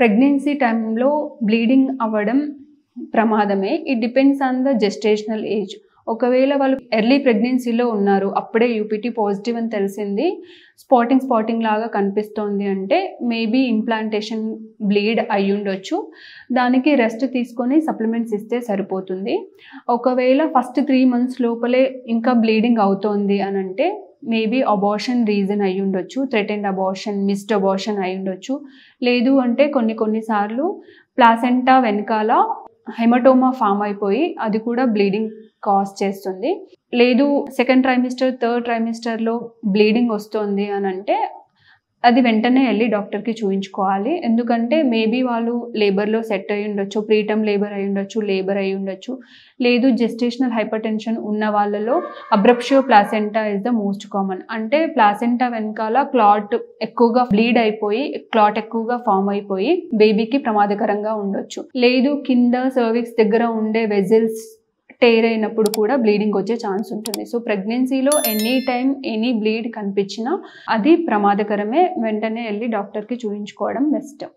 pregnancy టైంలో bleeding అవ్వడం ప్రమాదమే it depends on the gestational age ఒకవేళ వాళ్ళు ఎర్లీ ప్రెగ్నెన్సీలో ఉన్నారు అప్పుడే యూపీటీ పాజిటివ్ అని తెలిసింది స్పాటింగ్ స్పాటింగ్ లాగా కనిపిస్తోంది అంటే మేబీ ఇంప్లాంటేషన్ బ్లీడ్ అయి ఉండొచ్చు దానికి రెస్ట్ తీసుకొని సప్లిమెంట్స్ ఇస్తే సరిపోతుంది ఒకవేళ ఫస్ట్ త్రీ మంత్స్ లోపలే ఇంకా బ్లీడింగ్ అవుతోంది అని అంటే మేబీ అబార్షన్ రీజన్ అయి ఉండొచ్చు థ్రెటెండ్ అబార్షన్ మిస్డ్ అబార్షన్ అయి ఉండొచ్చు లేదు అంటే కొన్ని కొన్నిసార్లు ప్లాసెంటా వెనకాల హెమటోమా ఫామ్ అయిపోయి అది కూడా బ్లీడింగ్ కాజ్ చేస్తుంది లేదు సెకండ్ ట్రైమిస్టర్ థర్డ్ ట్రైమిస్టర్లో బ్లీడింగ్ వస్తుంది అని అంటే అది వెంటనే వెళ్ళి డాక్టర్కి చూపించుకోవాలి ఎందుకంటే మేబీ వాళ్ళు లేబర్లో సెట్ అయి ఉండొచ్చు ప్రీటమ్ లేబర్ అయి ఉండొచ్చు లేబర్ అయి ఉండొచ్చు లేదు జెస్టేషనల్ హైపర్ టెన్షన్ ఉన్న వాళ్ళలో abruptio placenta is the most common అంటే ప్లాసెంటా వెనకాల క్లాట్ ఎక్కువగా బ్లీడ్ అయిపోయి క్లాట్ ఎక్కువగా ఫామ్ అయిపోయి బేబీకి ప్రమాదకరంగా ఉండొచ్చు లేదు కింద సర్విక్స్ దగ్గర ఉండే వెజిల్స్ టేర్ అయినప్పుడు కూడా బ్లీడింగ్ వచ్చే ఛాన్స్ ఉంటుంది సో ప్రెగ్నెన్సీలో ఎనీ టైం ఎనీ బ్లీడ్ కనిపించినా అది ప్రమాదకరమే వెంటనే వెళ్ళి డాక్టర్కి చూపించుకోవడం బెస్ట్